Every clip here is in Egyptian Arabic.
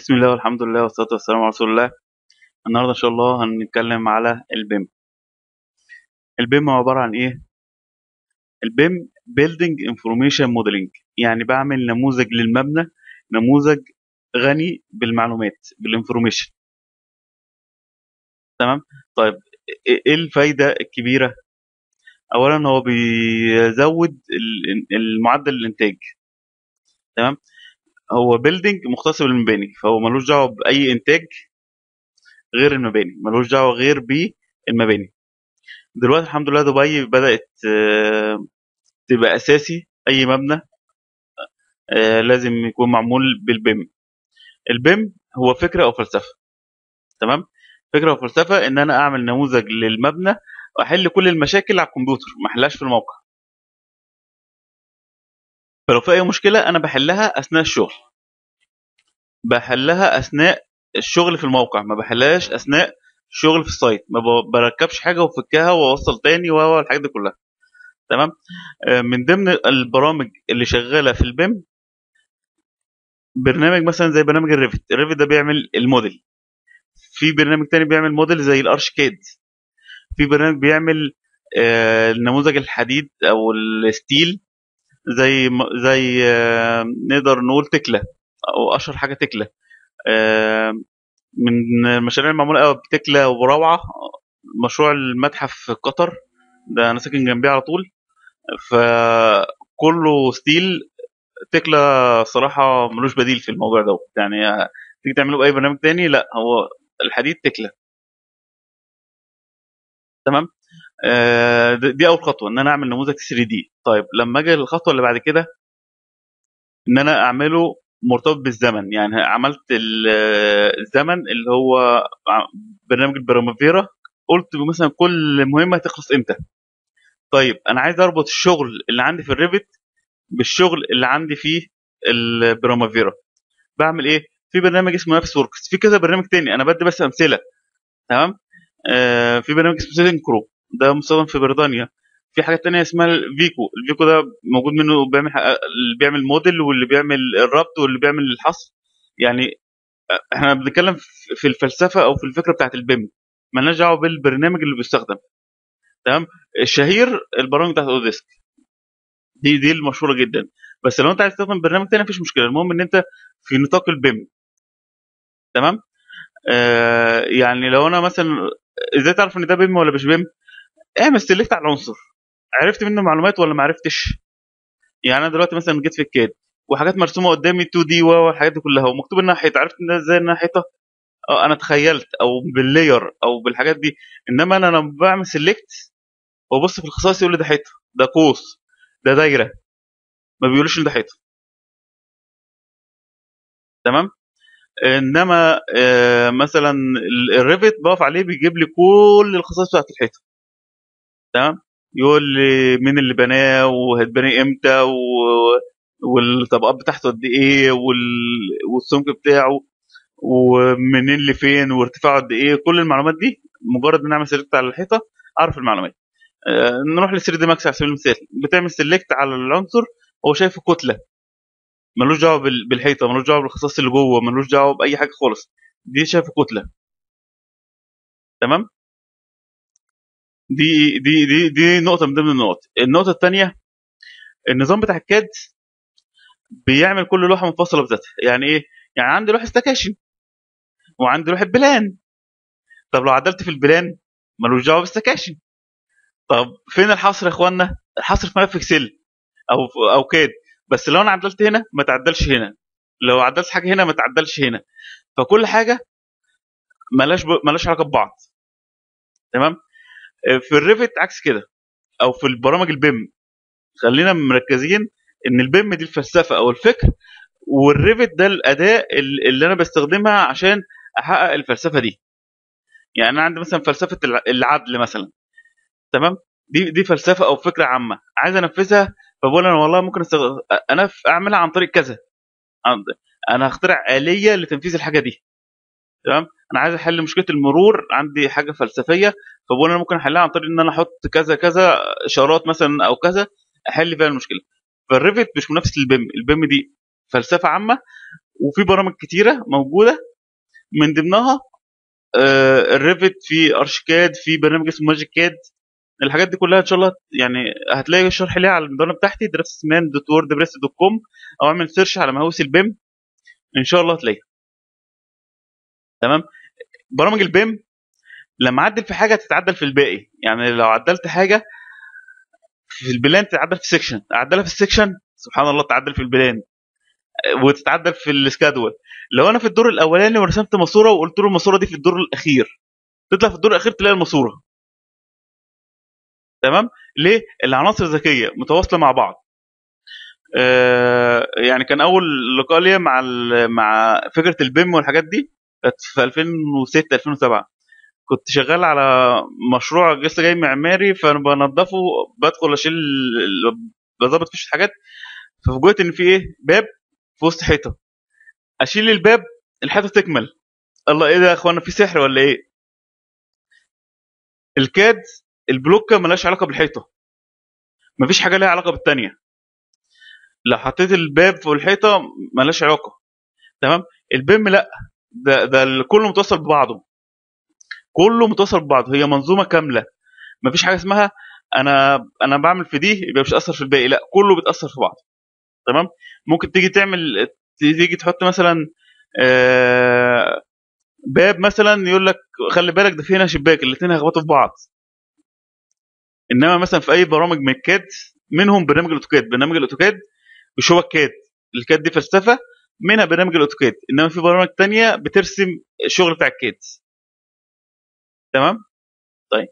بسم الله والحمد لله والصلاة والسلام على رسول الله النهاردة إن شاء الله هنتكلم على البيم البيم عبارة عن إيه؟ البيم Building Information Modeling يعني بعمل نموذج للمبنى نموذج غني بالمعلومات بالانفورميشن تمام طيب ايه الفايدة الكبيرة اولا هو بيزود ال- المعدل الانتاج تمام هو بيلدينج مختص بالمباني فهو ملوش دعوه باي انتاج غير المباني ملوش دعوه غير بالمباني دلوقتي الحمد لله دبي بدات آه، تبقى اساسي اي مبنى آه، لازم يكون معمول بالبيم البيم هو فكره او فلسفه تمام فكره وفلسفه ان انا اعمل نموذج للمبنى واحل كل المشاكل على الكمبيوتر ما احلهاش في الموقع فلو في اي مشكله انا بحلها اثناء الشغل بحلها اثناء الشغل في الموقع ما بحلهاش اثناء الشغل في السايت ما ب- بركبش حاجه وافكها واوصل تاني و الحاجات دي كلها تمام آه، من ضمن البرامج اللي شغاله في البيم برنامج مثلا زي برنامج الريفت الريفت ده بيعمل الموديل في برنامج تاني بيعمل موديل زي الارشكاد في برنامج بيعمل آه، نموذج الحديد او الستيل زي م- زي آه، نقدر نقول تكلا او اشهر حاجه تكلا آه، من المشاريع المعموله قوي بتكلا وروعه مشروع المتحف في قطر ده انا ساكن جنبيه على طول فكله ستيل تكلا صراحه ملوش بديل في الموضوع ده يعني آه، تيجي تعمله باي برنامج تاني لا هو الحديد تكلا تمام آه، دي دي اول خطوه ان انا اعمل نموذج 3 دي طيب لما اجي الخطوه اللي بعد كده ان انا اعمله مرتبط بالزمن يعني عملت ال- الزمن اللي هو ع- برنامج البرامافيرا قلت مثلا كل مهمه هتخلص امتى طيب انا عايز اربط الشغل اللي عندي في الريفت بالشغل اللي عندي في البرامافيرا بعمل ايه في برنامج اسمه نفس وركس في كذا برنامج تاني انا بدي بس امثله تمام آه في برنامج اسمه سينكرو ده مستخدم في بريطانيا في حاجه تانية اسمها الفيكو الفيكو ده موجود منه بيعمل ح- اللي بيعمل موديل واللي بيعمل الربط واللي بيعمل الحصر يعني احنا بنتكلم في في الفلسفه او في الفكره بتاعت البيم مالناش دعوه بالبرنامج اللي بيستخدم تمام الشهير البرامج بتاعت اوديسك دي دي المشهوره جدا بس لو انت عايز تستخدم برنامج تاني مفيش مشكله المهم ان انت في نطاق البيم تمام آه يعني لو انا مثلا ازاي تعرف ان ده بيم ولا مش بيم اعمل سيلكت على العنصر عرفت منه معلومات ولا ما عرفتش يعني انا دلوقتي مثلا جيت في الكاد وحاجات مرسومه قدامي 2 دي والحاجات دي كلها ومكتوب انها حيطه عرفت ان ده ازاي انها حيطه اه انا تخيلت او باللاير او بالحاجات دي انما انا لما بعمل سيلكت وابص في الخصائص يقول لي ده حيطه ده قوس ده دايره ما بيقولوش ان ده حيطه تمام انما آه مثلا ال- الريفت بقف عليه بيجيب لي كل الخصائص بتاعت الحيطه تمام يقول لي مين اللي بناه وهتبني امتى و... والطبقات بتاعته قد ايه وال... والسمك بتاعه ومنين لفين وارتفاعه قد ايه كل المعلومات دي مجرد ما نعمل سيلكت على الحيطه اعرف المعلومات آه نروح ل 3 دي ماكس على سبيل المثال بتعمل سيلكت على العنصر هو شايفه كتله ملوش دعوه بال- بالحيطه ملوش دعوه بالخصائص اللي جوه ملوش دعوه باي حاجه خالص دي شايفه كتله تمام دي دي دي دي نقطه من ضمن النقط النقطه الثانيه النظام بتاع الكاد بيعمل كل لوحه منفصله بذاتها يعني ايه يعني عندي لوحه استكاشن وعندي لوحه بلان طب لو عدلت في البلان ملوش دعوه بالسكاشن طب فين الحصر يا اخوانا الحصر في ملف اكسل او او كاد بس لو انا عدلت هنا ما تعدلش هنا لو عدلت حاجه هنا ما تعدلش هنا فكل حاجه ملاش ب... ملاش علاقه ببعض تمام في الريفت عكس كده او في البرامج البيم خلينا مركزين ان البيم دي الفلسفه او الفكر والريفت ده الاداه ال- اللي انا بستخدمها عشان احقق الفلسفه دي يعني انا عندي مثلا فلسفه الع- العدل مثلا تمام دي دي فلسفه او فكره عامه عايز انفذها فبقول انا والله ممكن استغ... انا ف- اعملها عن طريق كذا عن- انا هخترع اليه لتنفيذ الحاجه دي تمام انا عايز احل مشكله المرور عندي حاجه فلسفيه فبقول انا ممكن احلها عن طريق ان انا احط كذا كذا اشارات مثلا او كذا احل فيها المشكله فالريفت مش منافس للبيم البيم دي فلسفه عامه وفي برامج كتيره موجوده من ضمنها آه، الريفت في ارشكاد في برنامج اسمه ماجيك كاد الحاجات دي كلها ان شاء الله يعني هتلاقي الشرح ليها على المدونه بتاعتي دراسمان دوت وورد بريس دوت كوم او اعمل سيرش على مهووس البيم ان شاء الله هتلاقيها تمام برامج البيم لما اعدل في حاجه تتعدل في الباقي يعني لو عدلت حاجه في البلان تتعدل في سيكشن اعدلها في السيكشن سبحان الله تعدل في البلان وتتعدل في السكادول لو انا في الدور الاولاني ورسمت ماسوره وقلت له الماسوره دي في الدور الاخير تطلع في الدور الاخير تلاقي الماسوره تمام ليه العناصر ذكيه متواصله مع بعض آه يعني كان اول لقاء ليا مع ال- مع فكره البيم والحاجات دي كانت في 2006 2007 كنت شغال على مشروع لسه جاي معماري فانا بنضفه بدخل اشيل ال- بظبط فيه حاجات ففوجئت ان في ايه باب في وسط حيطه اشيل الباب الحيطه تكمل الله ايه ده يا اخوانا في سحر ولا ايه الكاد البلوكه ملهاش علاقه بالحيطه مفيش حاجه ليها علاقه بالتانيه لو حطيت الباب فوق الحيطه ملهاش علاقه تمام البيم لا ده ده ال- كله متصل ببعضه كله متصل ببعضه هي منظومه كامله مفيش حاجه اسمها انا انا بعمل في دي يبقى مش اثر في الباقي لا كله بيتاثر في بعضه تمام ممكن تيجي تعمل تيجي تحط مثلا آه، باب مثلا يقول لك خلي بالك ده في هنا شباك الاثنين هيخبطوا في بعض انما مثلا في اي برامج من الكاد منهم برنامج الاوتوكاد برنامج الاوتوكاد مش هو الكاد الكاد دي فلسفه منها برنامج الاوتوكاد انما في برامج تانية بترسم الشغل بتاع الكاد تمام طيب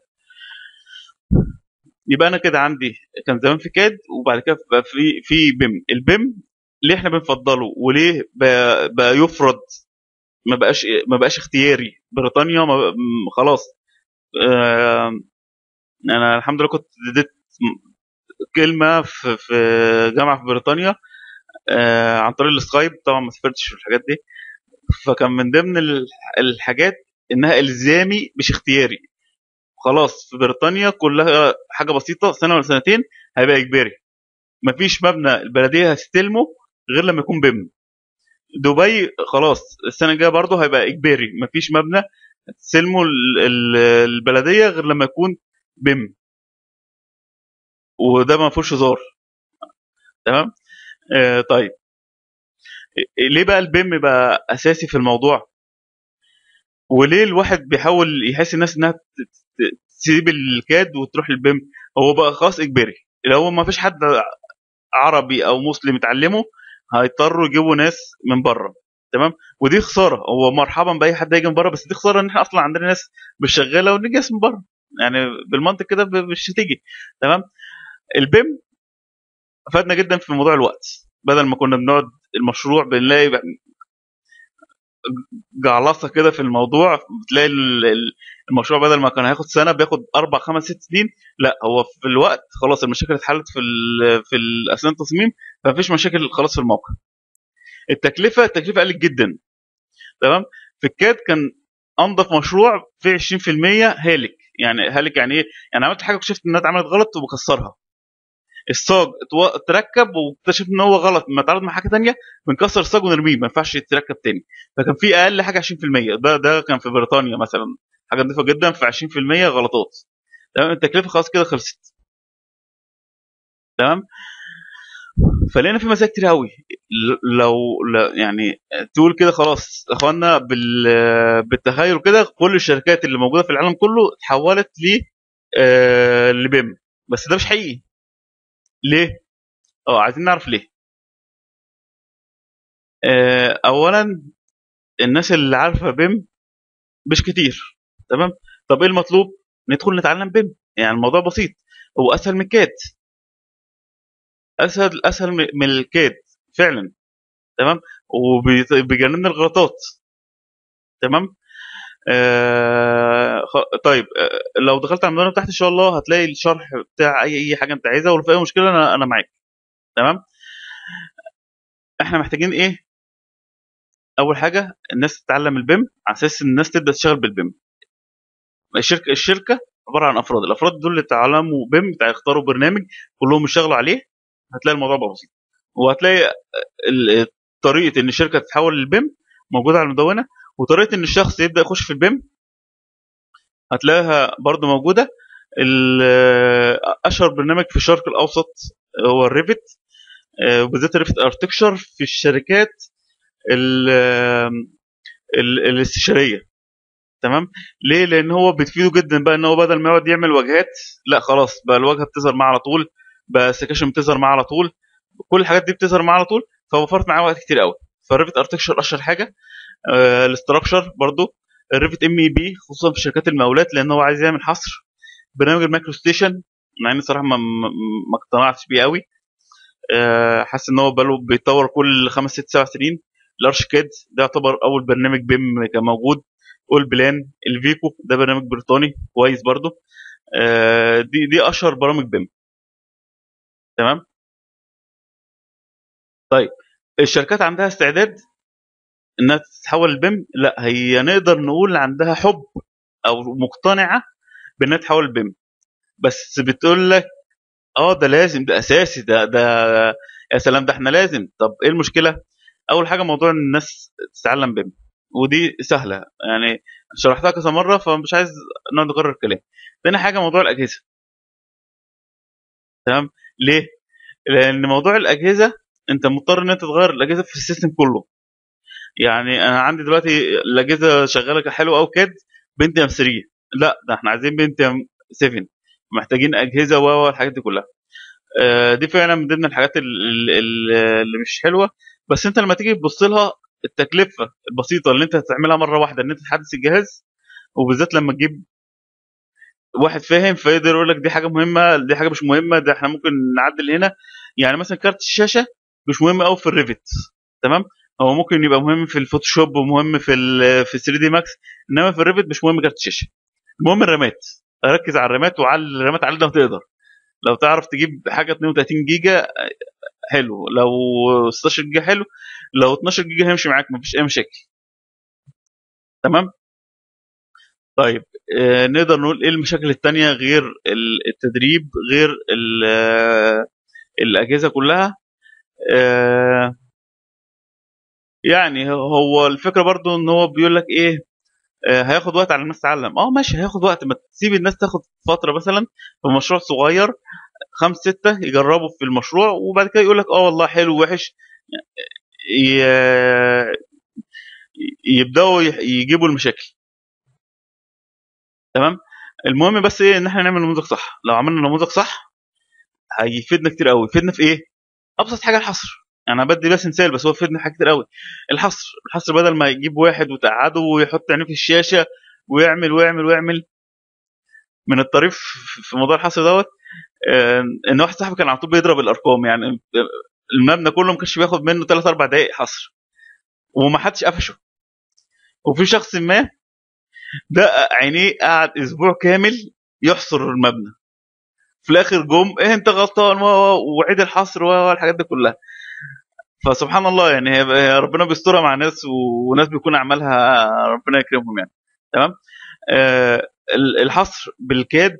يبقى انا كده عندي كان زمان في كاد وبعد كده بقى في في بيم البيم ليه احنا بنفضله وليه بقى, بقى يفرض ما بقاش ما بقاش اختياري بريطانيا ما بق- م- خلاص آه، انا الحمد لله كنت اديت كلمه في في جامعه في بريطانيا آه، عن طريق السكايب طبعا ما سافرتش في الحاجات دي فكان من ضمن ال- الحاجات انها الزامي مش اختياري خلاص في بريطانيا كلها حاجه بسيطه سنه ولا سنتين هيبقى اجباري مفيش مبنى البلديه هتستلمه غير لما يكون بيم دبي خلاص السنه الجايه برضه هيبقى اجباري مفيش مبنى تستلمه ال- ال- البلديه غير لما يكون بيم وده ما فيهوش هزار تمام آه طيب ليه بقى البيم بقى اساسي في الموضوع وليه الواحد بيحاول يحس الناس انها ت- ت- تسيب الكاد وتروح للبيم هو بقى خلاص اجباري لو هو ما فيش حد عربي او مسلم يتعلمه هيضطروا يجيبوا ناس من بره تمام ودي خساره هو مرحبا باي حد يجي من بره بس دي خساره ان احنا اصلا عندنا ناس مش شغاله ونيجي ناس من بره يعني بالمنطق كده ب- مش هتيجي تمام البيم فادنا جدا في موضوع الوقت بدل ما كنا بنقعد المشروع بنلاقي جعلصه كده في الموضوع بتلاقي ال- ال- المشروع بدل ما كان هياخد سنه بياخد اربع خمس ست سنين لا هو في الوقت خلاص المشاكل اتحلت في ال في ال- اثناء التصميم فمفيش مشاكل خلاص في الموقع التكلفه التكلفه قلت جدا تمام في الكاد كان انضف مشروع في 20% هالك يعني هالك يعني ايه يعني عملت حاجه واكتشفت انها اتعملت غلط وبكسرها الصاج اتو- اتركب واكتشفت ان هو غلط لما اتعرض مع حاجه تانية بنكسر الصاج ونرميه ما ينفعش يتركب تاني فكان في اقل حاجه 20% ده ده كان في بريطانيا مثلا حاجه نضيفه جدا في 20% غلطات تمام التكلفه خلاص كده خلصت تمام فلقينا في مزايا كتير قوي ل- لو ل- يعني تقول كده خلاص اخوانا بال- بالتخيل كده كل الشركات اللي موجوده في العالم كله اتحولت ل آه، لبيم بس ده مش حقيقي ليه؟ اه عايزين نعرف ليه آه، اولا الناس اللي عارفه بيم مش كتير تمام طب ايه المطلوب ندخل نتعلم بيم يعني الموضوع بسيط هو اسهل من كاد اسهل اسهل من من الكاد فعلا تمام وبيجنبنا الغلطات تمام آه خ- طيب آه لو دخلت على المدونة تحت ان شاء الله هتلاقي الشرح بتاع اي اي حاجه انت عايزها ولو في اي مشكله انا انا معاك تمام احنا محتاجين ايه اول حاجه الناس تتعلم البيم على اساس ان الناس تبدا تشتغل بالبيم الشركه الشركه عباره عن افراد الافراد دول اللي اتعلموا بيم يختاروا برنامج كلهم يشتغلوا عليه هتلاقي الموضوع بقى بسيط وهتلاقي ال- طريقه ان الشركه تتحول للبيم موجوده على المدونه وطريقه ان الشخص يبدا يخش في البيم هتلاقيها برضو موجوده ال- اشهر برنامج في الشرق الاوسط هو الريفت آه، وبالذات الريفت اركتكشر في الشركات ال- ال- الاستشاريه تمام ليه لان هو بتفيده جدا بقى ان هو بدل ما يقعد يعمل واجهات لا خلاص بقى الواجهه بتظهر معاه على طول بقى السكاشن بتظهر معاه على طول كل الحاجات دي بتظهر معاه على طول فوفرت معاه وقت كتير قوي فالريفت اركتكشر اشهر حاجه آه الاستراكشر برضو الريفت ام اي بي خصوصا في شركات المقاولات لان هو عايز يعمل حصر برنامج المايكرو ستيشن مع اني صراحه ما, ما ما اقتنعتش بيه قوي آه، حاسس ان هو بقاله بيتطور كل خمس ست سبع سنين الارشكاد ده يعتبر اول برنامج بيم كان موجود اول بلان الفيكو ده برنامج بريطاني كويس برضو آه، دي دي اشهر برامج بيم تمام طيب الشركات عندها استعداد انها تتحول للبيم لا هي نقدر نقول عندها حب او مقتنعه بانها تتحول للبيم بس بتقول لك اه ده لازم ده اساسي ده ده يا سلام ده احنا لازم طب ايه المشكله اول حاجه موضوع ان الناس تتعلم بيم ودي سهله يعني شرحتها كذا مره فمش عايز نقعد نكرر الكلام تاني حاجه موضوع الاجهزه تمام ليه لان موضوع الاجهزه انت مضطر ان انت تغير الاجهزه في السيستم كله يعني انا عندي دلوقتي الاجهزه شغاله حلو او كاد بنتيوم 3 لا ده احنا عايزين بنتيوم 7 محتاجين اجهزه و الحاجات دي كلها آه، دي فعلا من ضمن الحاجات ال- ال- اللي مش حلوه بس انت لما تيجي تبص لها التكلفه البسيطه اللي انت هتعملها مره واحده ان انت تحدث الجهاز وبالذات لما تجيب واحد فاهم فيقدر يقول لك دي حاجه مهمه دي حاجه مش مهمه ده احنا ممكن نعدل هنا يعني مثلا كارت الشاشه مش مهم قوي في الريفت تمام هو ممكن يبقى مهم في الفوتوشوب ومهم في ال في 3 دي ماكس انما في الريفت مش مهم كارت الشاشه المهم الرامات ركز على الرامات وعلى الرامات على قد ما تقدر لو تعرف تجيب حاجه 32 جيجا حلو لو 16 جيجا حلو لو 12 جيجا هيمشي معاك مفيش اي مشاكل تمام طيب آه نقدر نقول ايه المشاكل التانية غير ال- التدريب غير ال- آه، الاجهزه كلها آه يعني هو الفكره برضو ان هو بيقول لك ايه آه هياخد وقت على الناس تتعلم اه ماشي هياخد وقت ما تسيب الناس تاخد فتره مثلا في مشروع صغير خمس ستة يجربوا في المشروع وبعد كده يقول لك اه والله حلو وحش ي- يبداوا يح- يجيبوا المشاكل تمام المهم بس ايه ان احنا نعمل نموذج صح لو عملنا نموذج صح هيفيدنا كتير قوي يفيدنا في ايه ابسط حاجه الحصر يعني انا بدي بس مثال بس هو يفيدنا في حاجات كتير قوي الحصر الحصر بدل ما يجيب واحد وتقعده ويحط عينيه في الشاشه ويعمل ويعمل ويعمل من الطريف في موضوع الحصر دوت آه، ان واحد صاحبي كان على طول بيضرب الارقام يعني المبنى كله ما كانش بياخد منه 3 4 دقائق حصر وما حدش قفشه وفي شخص ما ده عينيه قعد اسبوع كامل يحصر المبنى في الاخر جم ايه انت غلطان و- و- وعيد الحصر و- والحاجات دي كلها فسبحان الله يعني هي هي ربنا بيسترها مع ناس و- وناس بيكون اعمالها ربنا يكرمهم يعني تمام آه ال- الحصر بالكاد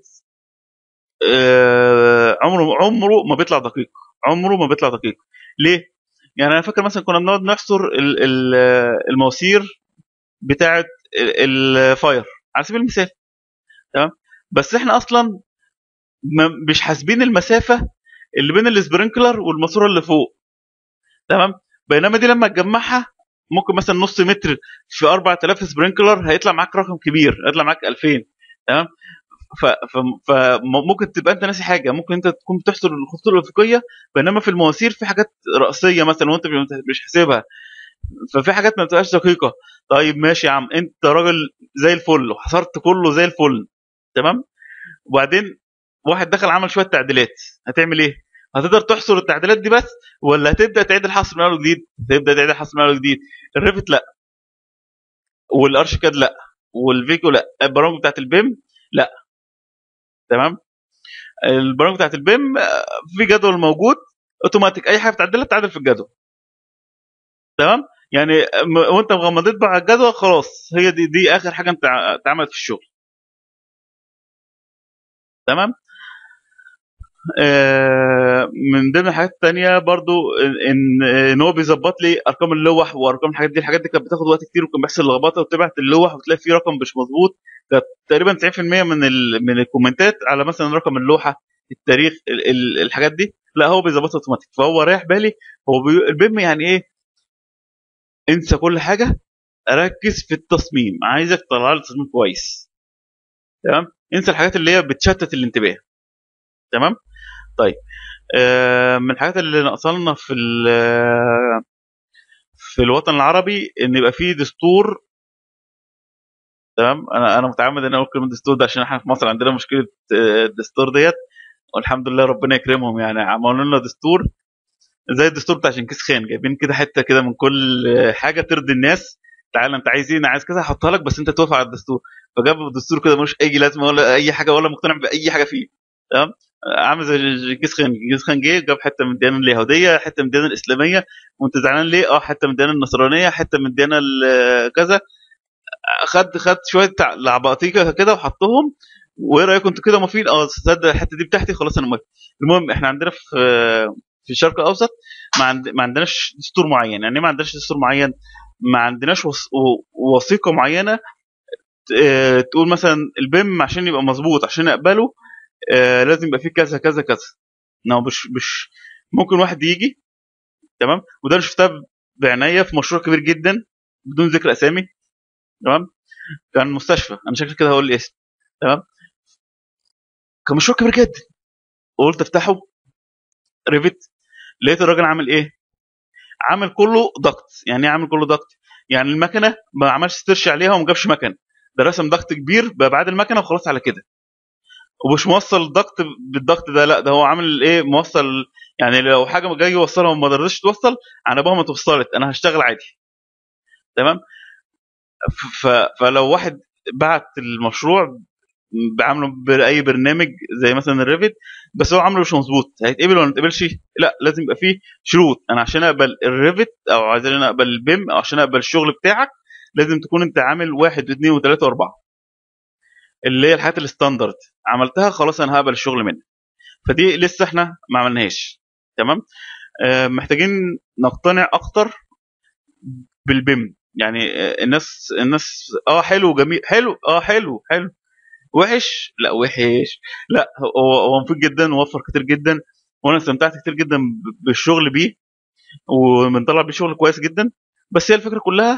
آه عمره عمره ما بيطلع دقيق عمره ما بيطلع دقيق ليه؟ يعني انا فاكر مثلا كنا بنقعد نحصر ال- ال- المواسير بتاعه ال- الفاير على سبيل المثال تمام بس احنا اصلا ما- مش حاسبين المسافه اللي بين السبرينكلر والماسوره اللي فوق تمام بينما دي لما تجمعها ممكن مثلا نص متر في 4000 سبرينكلر هيطلع معاك رقم كبير هيطلع معاك 2000 تمام فممكن تبقى انت ناسي حاجه ممكن انت تكون بتحصر الخطوط الافقيه بينما في المواسير في حاجات رئيسيه مثلا وانت مش حاسبها ففي حاجات ما بتبقاش دقيقه طيب ماشي يا عم انت راجل زي الفل وحصرت كله زي الفل تمام وبعدين واحد دخل عمل شويه تعديلات هتعمل ايه هتقدر تحصر التعديلات دي بس ولا هتبدا تعيد الحصر من اول وجديد تبدا تعيد الحصر من اول وجديد الريفت لا والارشيكاد لا والفيكو لا البرامج بتاعت البيم لا تمام البرامج بتاعت البيم آه، في جدول موجود اوتوماتيك اي حاجه بتعدلها بتعدل في الجدول تمام يعني م- وانت مغمضت بقى على الجدول خلاص هي دي دي اخر حاجه انت ع- اتعملت في الشغل تمام آه، من ضمن الحاجات التانية برضو ان ان هو بيظبط لي ارقام اللوح وارقام الحاجات دي الحاجات دي كانت بتاخد وقت كتير وكان بيحصل لخبطه وتبعت اللوح وتلاقي فيه رقم مش مظبوط كانت تقريبا 90% من ال... من الكومنتات على مثلا رقم اللوحه التاريخ ال... ال... الحاجات دي لا هو بيظبطها اوتوماتيك فهو رايح بالي هو بي... البيم يعني ايه انسى كل حاجه ركز في التصميم عايزك تطلع لي تصميم كويس تمام انسى الحاجات اللي هي بتشتت الانتباه تمام طيب آه، من الحاجات اللي ناقصانا في ال- في الوطن العربي ان يبقى فيه دستور تمام انا انا متعمد ان اقول كلمه دستور ده عشان احنا في مصر عندنا مشكله آه، الدستور ديت والحمد لله ربنا يكرمهم يعني عملوا لنا دستور زي الدستور بتاع جنكيز خان جايبين كده حته كده من كل آه، حاجه ترضي الناس تعالى انت عايز ايه انا عايز كذا هحطها لك بس انت توافق على الدستور فجابوا الدستور كده ملوش اي لازمه ولا اي حاجه ولا مقتنع باي حاجه فيه تمام عامل زي جنكيز خان جنكيز خان جه جاب حته من الديانه اليهوديه حته من الديانه الاسلاميه وانت زعلان ليه اه حته من الديانه النصرانيه حته من الديانه ال- كذا خد خد شويه تع- لعبطيكه كده وحطهم وايه رايكم انتوا كده موافقين اه تصدق الحته دي بتاعتي خلاص انا موافق المهم احنا عندنا في في الشرق الاوسط ما, عند ما عندناش دستور معين يعني إيه ما عندناش دستور معين ما عندناش وث- و- وثيقه معينه ت- تقول مثلا البيم عشان يبقى مظبوط عشان اقبله آه، لازم يبقى فيه كذا كذا كذا انه مش مش ممكن واحد يجي تمام وده اللي شفتها بعناية في مشروع كبير جدا بدون ذكر اسامي تمام كان مستشفى انا شكلي كده هقول الاسم تمام كان مشروع كبير جدا وقلت افتحه ريفت لقيت الراجل عامل ايه عامل كله ضغط يعني ايه عامل كله ضغط يعني المكنه ما عملش سيرش عليها وما جابش مكن ده رسم ضغط كبير بابعاد المكنه وخلاص على كده ومش موصل الضغط بالضغط ده لا ده هو عامل ايه موصل يعني لو حاجه جاي يوصلها وما قدرتش توصل انا ابوها ما اتوصلت انا هشتغل عادي تمام ف... فلو واحد بعت المشروع بعمله باي برنامج زي مثلا الريفت بس هو عامله مش مظبوط هيتقبل ولا ما يتقبلش لا لازم يبقى فيه شروط انا عشان اقبل الريفت او عايزين انا اقبل البيم او عشان اقبل الشغل بتاعك لازم تكون انت عامل واحد واثنين وثلاثه واربعه اللي هي الحاجات الستاندرد عملتها خلاص انا هقبل الشغل منك فدي لسه احنا ما عملناهاش تمام آه محتاجين نقتنع اكتر بالبيم يعني آه الناس الناس اه حلو جميل حلو اه حلو حلو وحش لا وحش لا هو هو مفيد جدا ووفر كتير جدا وانا استمتعت كتير جدا ب- بالشغل بيه وبنطلع بيه شغل كويس جدا بس هي الفكره كلها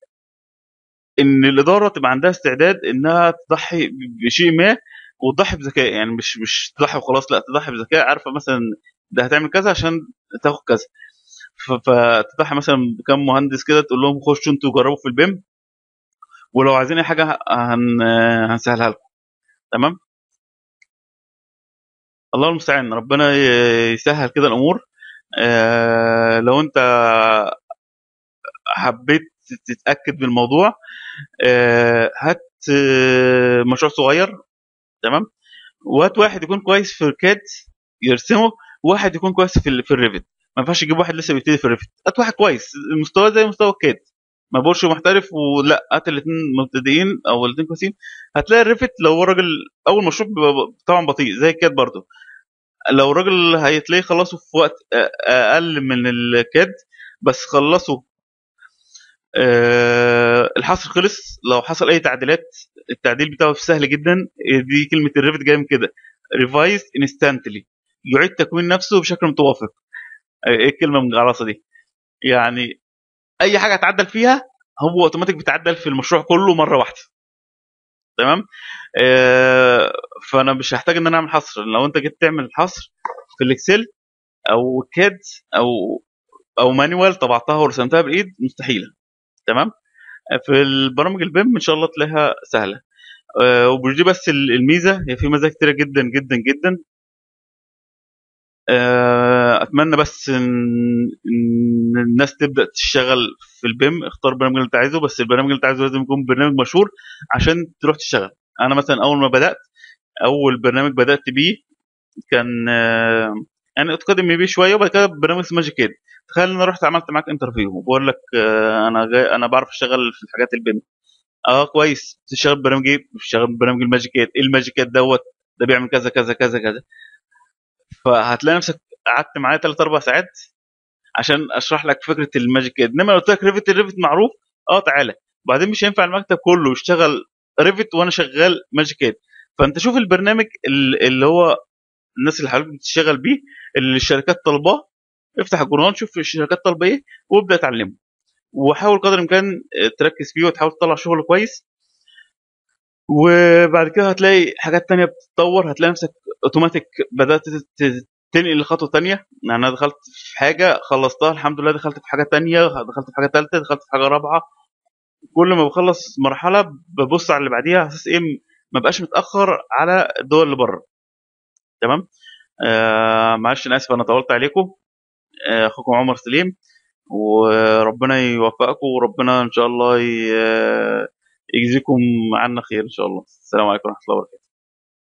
ان الاداره تبقى عندها استعداد انها تضحي بشيء ما وتضحي بذكاء يعني مش مش تضحي وخلاص لا تضحي بذكاء عارفه مثلا ده هتعمل كذا عشان تاخد كذا ف- فتضحي مثلا بكم مهندس كده تقول لهم خشوا انتوا جربوا في البيم ولو عايزين اي حاجه هن هنسهلها لكم تمام الله المستعان ربنا ي- يسهل كده الامور آه لو انت حبيت تتاكد من الموضوع آه هات آه، مشروع صغير تمام وهات واحد يكون كويس في الكاد يرسمه وواحد يكون كويس في ال- في الريفت ما ينفعش تجيب واحد لسه بيبتدي في الريفت هات واحد كويس مستواه زي مستوى الكاد ما بقولش محترف ولا هات الاثنين مبتدئين او الاثنين كويسين هتلاقي الريفت لو هو راجل اول مشروع بيبقى طبعا بطيء زي الكاد برضه لو الراجل هيتلاقيه خلصه في وقت أ- اقل من الكاد بس خلصه آه، الحصر خلص لو حصل اي تعديلات التعديل بتاعه سهل جدا دي كلمه الريفت جايه من كده ريفايز انستانتلي يعيد تكوين نفسه بشكل متوافق آه، ايه الكلمه من العلاصه دي يعني اي حاجه اتعدل فيها هو اوتوماتيك بيتعدل في المشروع كله مره واحده تمام آه، فانا مش هحتاج ان انا اعمل حصر لو انت جيت تعمل حصر في الاكسل او كاد او او مانوال طبعتها ورسمتها بالايد مستحيله تمام في البرامج البيم ان شاء الله تلاقيها سهله آه، ومش دي بس ال- الميزه هي في ميزه كتيره جدا جدا جدا آه، اتمنى بس ان إن الناس تبدا تشتغل في البيم اختار البرنامج اللي انت عايزه بس البرنامج اللي انت عايزه لازم يكون برنامج مشهور عشان تروح تشتغل انا مثلا اول ما بدات اول برنامج بدات بيه كان آه، يعني اتقدم بيه شويه وبعد كده برنامج اسمه ماجيك ايد تخيل ان انا رحت عملت معاك انترفيو وبقول لك آه، انا جاي انا بعرف اشتغل في الحاجات البيم اه كويس تشتغل برنامج ايه بتشتغل برنامج الماجيك ايد ايه الماجيك ايد دوت ده بيعمل كذا كذا كذا كذا فهتلاقي نفسك قعدت معايا 3 4 ساعات عشان اشرح لك فكره الماجيك اد انما لو قلت لك ريفت الريفت معروف اه تعالى وبعدين مش هينفع المكتب كله يشتغل ريفت وانا شغال ماجيك اد فانت شوف البرنامج ال- اللي هو الناس اللي حضرتك بتشتغل بيه اللي الشركات طالباه افتح الجورنال شوف الشركات طالبه ايه وابدا اتعلمه وحاول قدر الامكان تركز فيه وتحاول تطلع شغل كويس وبعد كده هتلاقي حاجات تانية بتتطور هتلاقي نفسك اوتوماتيك بدات ت- تنقل لخطوه تانية يعني انا دخلت في حاجه خلصتها الحمد لله دخلت في حاجه تانية دخلت في حاجه ثالثه دخلت في حاجه رابعه كل ما بخلص مرحله ببص على اللي بعديها على اساس ايه ما بقاش متاخر على الدول اللي بره تمام آه معلش انا اسف انا طولت عليكم آه، اخوكم عمر سليم وربنا يوفقكم وربنا ان شاء الله ي- يجزيكم عنا خير ان شاء الله السلام عليكم ورحمه الله وبركاته